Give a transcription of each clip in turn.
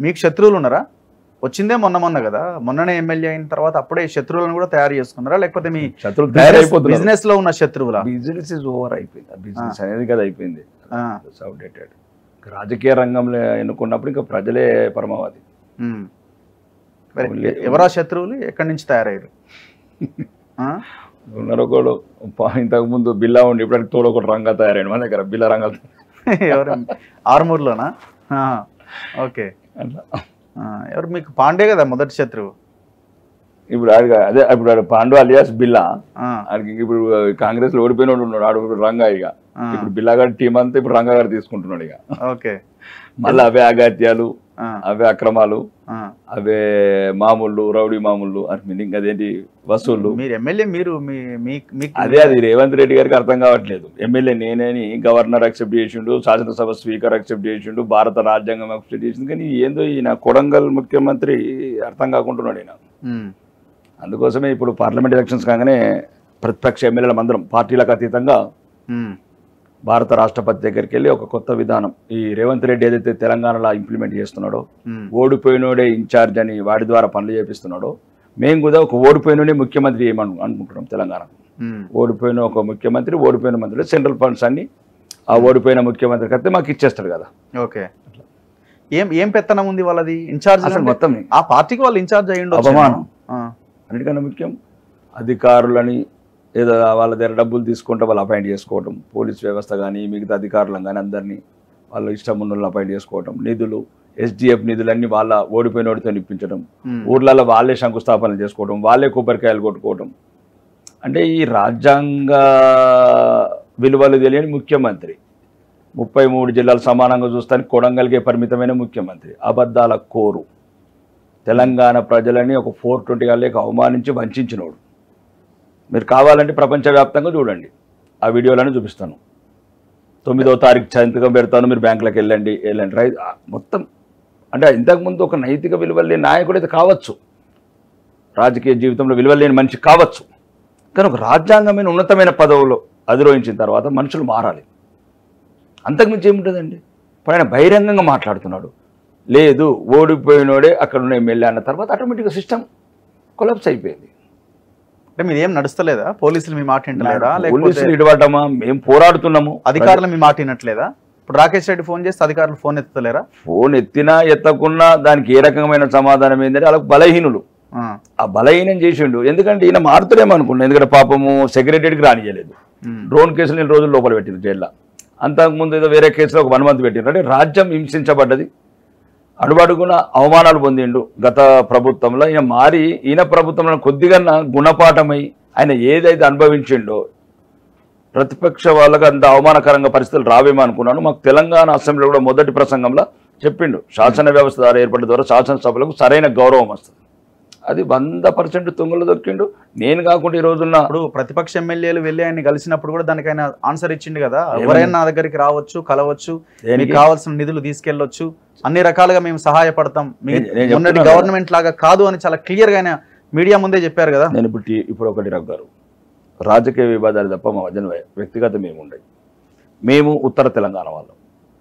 మీకు శత్రువులు ఉన్నారా వచ్చిందే మొన్న మొన్న కదా మొన్ననే ఎమ్మెల్యే అయిన తర్వాత అప్పుడే శత్రువులను కూడా తయారు చేసుకున్నారా లేకపోతే మీ శత్రువులు తయారైపోతున్నారు బిజినెస్ లో ఉన్న శత్రువులా బిజినెస్ ఇస్ ఓవర్ అయిపోయింది బిజినెస్ అనేది కదా అయిపోయింది ఆ, అవుడేటెడ్ రాజకీయ రంగంలో ఎన్నుకున్నప్పుడు ఇంకా ప్రజలే పరమావధి ఉమ్. మరి ఓన్లీ- ఎవరా శత్రువులు ఎక్కడి నుంచి తయారయ్యారు ఆ? ఉన్నారు ఒకడు పా- ఇంతకు ముందు బిల్లా ఉండి ఇప్పుడు తోడు ఒకటి రంగా తయారైంది మన దగ్గర బిల్ల రంగా ఎవరు ఆర్మూర్లోనా ఆ, ఓకే అట్లా ఆ, ఎవరు మీకు పాండే కదా మొదటి శత్రువు ఇప్పుడు ఆడికి అదే ఇప్పుడు ఆడు పాండు అలియాస్ బిల్లా ఆ, ఆడికి ఇప్పుడు కాంగ్రెస్ లో ఓడిపోయినోడు ఉన్నాడు ఆడు ఇప్పుడు రంగా ఇక ఆ, ఇప్పుడు బిల్లా గారి టీం అంతా ఇప్పుడు రంగా గారు తీసుకుంటున్నాడు ఇక ఓకే మళ్ళీ అవే అగాత్యాలు ఆ, అవే అక్రమాలు ఆ. అవే మామూళ్ళు రౌడీ మామూళ్ళు అని మీనింగ్ అదేంటి వసూళ్ళు మీరు ఎమ్మెల్యే మీరు మీ మీ- మీకు అదే అది రేవంత్ రెడ్డి గారికి అర్థం కావట్లేదు ఎమ్మెల్యే నేనేని గవర్నర్ అక్సెప్ట్ చేసిండు శాసనసభ స్పీకర్ అక్సెప్ట్ చేసిండు భారత రాజ్యాంగం అక్సెప్ట్ చేసిండు కానీ ఏందో ఈయన కొడంగల్ ముఖ్యమంత్రి అర్థం కాకుంటున్నాడు ఈయన ఉమ్, అందుకోసమే ఇప్పుడు పార్లమెంట్ ఎలక్షన్స్ కాగానే ప్రతిపక్ష ఎమ్మెల్యేల మందరం పార్టీలకు అతీతంగా ఉమ్, భారత రాష్ట్రపతి దగ్గరికి వెళ్ళి ఒక కొత్త విధానం ఈ రేవంత్ రెడ్డి ఏదైతే తెలంగాణలో ఇంప్లిమెంట్ చేస్తున్నాడో ఉమ్, ఓడిపోయినోడే ఇన్ఛార్జ్ అని వాడి ద్వారా పనులు చేపిస్తున్నాడో మేము కూడా ఒక ఓడిపోయినోడే ముఖ్యమంత్రి చేయమను అనుకుంటున్నాం తెలంగాణ ఉమ్, ఓడిపోయిన ఒక ముఖ్యమంత్రి ఓడిపోయిన మంత్రులు సెంట్రల్ ఫండ్స్ అన్ని ఆ ఓడిపోయిన ముఖ్యమంత్రికి అయితే మాకు ఇచ్చేస్తాడు కదా ఓకే ఏం ఏం పెత్తనం ఉంది వాళ్ళది ఇన్ఛార్జ్ అసలు మొత్తం ఆ పార్టీకి వాళ్ళు ఇన్ఛార్జ్ అయ్యిండు అవమానం. అన్నిటికన్నా ముఖ్యం అధికారులని ఏదో వాళ్ళ దగ్గర డబ్బులు తీసుకుంటే వాళ్ళు అపాయింట్ చేసుకోవటం పోలీస్ వ్యవస్థ కానీ మిగతా అధికారులను కానీ అందరినీ వాళ్ళ ఇష్టం ఉన్న వాళ్ళని అపాయింట్ చేసుకోవటం నిధులు ఎస్డిఎఫ్ నిధులన్నీ వాళ్ళ ఓడిపోయినోడితో ఇప్పించడం ఊర్లలో వాళ్ళే శంకుస్థాపనలు చేసుకోవడం వాళ్ళే కొబ్బరికాయలు కొట్టుకోవడం అంటే ఈ రాజ్యాంగ విలువలు తెలియని ముఖ్యమంత్రి ముప్పై మూడు జిల్లాలు సమానంగా చూస్తానికి కొడంగల్కే పరిమితమైన ముఖ్యమంత్రి అబద్ధాల కోరు తెలంగాణ ప్రజలని ఒక ఫోర్ ట్వంటీ గల్లేకి అవమానించి వంచినోడు మీరు కావాలంటే ప్రపంచవ్యాప్తంగా చూడండి ఆ వీడియోలను చూపిస్తాను తొమ్మిదో తారీఖు సంతకం పెడతాను మీరు బ్యాంకులకు వెళ్ళండి వెళ్ళండి రైతు మొత్తం అంటే ఇంతకుముందు ఒక నైతిక విలువలు లేని నాయకుడు అయితే కావచ్చు రాజకీయ జీవితంలో విలువలు లేని మనిషి కావచ్చు కానీ ఒక రాజ్యాంగమైన ఉన్నతమైన పదవులో అధిరోహించిన తర్వాత మనుషులు మారాలి అంతకుమించి ఏముంటుందండి ఇప్పుడు ఆయన బహిరంగంగా మాట్లాడుతున్నాడు లేదు ఓడిపోయినోడే అక్కడ ఉన్న ఎమ్మెల్యే అన్న తర్వాత ఆటోమేటిక్గా సిస్టమ్ కొలాప్స్ అయిపోయింది అంటే మీరు ఏం నడుస్తలేదా పోలీసులు మీ మాట వింటలేదా లేకపోతే పోలీసులు ఇడవటమా మేము పోరాడుతున్నాము అధికారులు మీ మాట వినట్లేదా ఇప్పుడు రాకేష్ రెడ్డి ఫోన్ చేస్తే అధికారులు ఫోన్ ఎత్తుతలేరా ఫోన్ ఎత్తినా ఎత్తకున్నా దానికి ఏ రకమైన సమాధానం ఏంటంటే వాళ్ళకు బలహీనులు ఆ, ఆ బలహీనం చేసిండు ఎందుకంటే ఈయన మారుతారేమో అనుకున్నాను ఎందుకంటే పాపము సెక్రటరీకి రానియలేదు ఉమ్, డ్రోన్ కేసులు నేను రోజులు లోపల పెట్టింది జైల్లో అంతకుముందు ఏదో వేరే కేసులో ఒక వన్ మంత్ పెట్టిండ్రు అంటే రాజ్యం హింసించబడ్డది అడుగడుగున అవమానాలు పొందిండు గత ప్రభుత్వంలో ఈయన మారి ఈయన ప్రభుత్వంలో కొద్దిగా గుణపాఠమై ఆయన ఏదైతే అనుభవించిండో ప్రతిపక్ష వాళ్ళకి అంత అవమానకరంగా పరిస్థితులు రావేమో అనుకున్నాను మాకు తెలంగాణ అసెంబ్లీలో కూడా మొదటి ప్రసంగంలో చెప్పిండు శాసన వ్యవస్థ ద్వారా ఏర్పడిన ద్వారా శాసనసభలకు సరైన గౌరవం వస్తుంది అది వంద పర్సెంట్ తుంగలు దొరికిండు నేను కాకుండా ఈ రోజున్న ఇప్పుడు ప్రతిపక్ష ఎమ్మెల్యేలు వెళ్ళి ఆయన కలిసినప్పుడు కూడా దానికి ఆయన ఆన్సర్ ఇచ్చిండు కదా ఏమని? ఎవరైనా నా దగ్గరికి రావచ్చు కలవచ్చు మీకు దేనికి? కావాల్సిన నిధులు తీసుకెళ్లొచ్చు అన్ని రకాలుగా మేము సహాయపడతాం మీ నేను- నేను మొన్నటి చెప్తున్నాను గవర్నమెంట్ లాగా కాదు అని చాలా క్లియర్ గా ఆయన మీడియా ముందే చెప్పారు కదా నేను ఇప్పుడు టీ- ఇప్పుడు ఒకటి రఘు గారు రాజకీయ వివాదాలు తప్ప మా మధ్యన వ్య- వ్యక్తిగతం ఏమి ఉండవు మేము ఉత్తర తెలంగాణ వాళ్ళు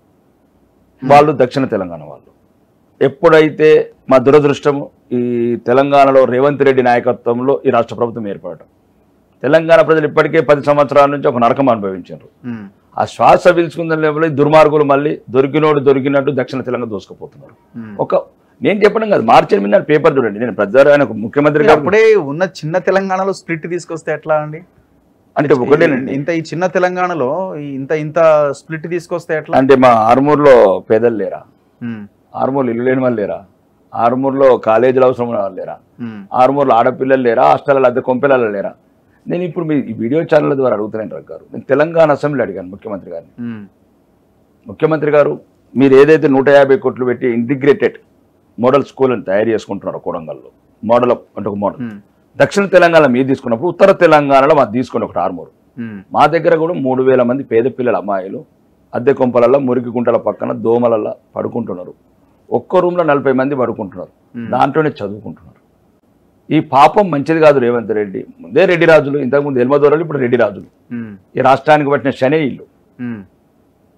వాళ్ళు దక్షిణ తెలంగాణ వాళ్ళు ఎప్పుడైతే మా దురదృష్టము ఈ తెలంగాణలో రేవంత్ రెడ్డి నాయకత్వంలో ఈ రాష్ట్ర ప్రభుత్వం ఏర్పడటం తెలంగాణ ప్రజలు ఇప్పటికే పది సంవత్సరాల నుంచి ఒక నరకం అనుభవించారు ఉమ్, ఆ శ్వాస పీల్చుకుందని లేవలే దుర్మార్గులు మళ్ళీ దొరికినోడు దొరికినట్టు దక్షిణ తెలంగాణ దోసుకుపోతున్నారు ఉమ్. ఒక నేను చెప్పడం కాదు మార్చి ఎనిమిది నాడు పేపర్ చూడండి నేను ప్రజలు ఆయన ఒక ముఖ్యమంత్రి గారు అప్పుడే ఉన్న చిన్న తెలంగాణలో స్ప్లిట్ తీసుకొస్తే ఎట్లా అండి అంటే ఒకటేనండి ఇంత ఈ చిన్న తెలంగాణలో ఈ ఇంత ఇంత స్ప్లిట్ తీసుకొస్తే ఎట్లా అంటే మా ఆర్మూర్లో పేదలు లేరా ఉమ్, ఆర్మూర్లో ఇల్లు లేని వాళ్ళు లేరా ఆర్మూర్లో కాలేజీలు అవసరం ఉన్న వాళ్ళు లేరా ఉమ్, ఆర్మూర్లో ఆడపిల్లలు లేరా హాస్టల్లో అద్దె కొంపెలలో లేరా నేను ఇప్పుడు మీ ఈ వీడియో ఛానల్ ద్వారా అడుగుతున్నాను రఘు గారు నేను తెలంగాణ అసెంబ్లీ అడిగాను ముఖ్యమంత్రి గారిని ఉమ్, ముఖ్యమంత్రి గారు మీరు ఏదైతే నూట యాభై కోట్లు పెట్టి ఇంటిగ్రేటెడ్ మోడల్ స్కూల్ని తయారు చేసుకుంటున్నారో కొడంగల్లో మోడల్ అంటే ఒక మోడల్ ఉమ్, దక్షిణ తెలంగాణ మీరు తీసుకున్నప్పుడు ఉత్తర తెలంగాణలో మాది తీసుకోండి ఒకటి ఆర్మూరు ఉమ్, మా దగ్గర కూడా మూడు వేల మంది పేద పిల్లల అమ్మాయిలు అద్దె కొంపలల్లో మురికి గుంటల పక్కన దోమలల్లో పడుకుంటున్నారు ఒక్క రూమ్లో నలభై మంది పడుకుంటున్నారు ఉమ్. దాంట్లోనే చదువుకుంటున్నారు ఈ పాపం మంచిది కాదు రేవంత్ రెడ్డి ముందే రెడ్డి రాజులు ఇంతకుముందు ఎల్మదోరలు ఇప్పుడు రెడ్డి రాజులు ఉమ్, ఈ రాష్ట్రానికి పట్టిన శనే ఇల్లు ఉమ్,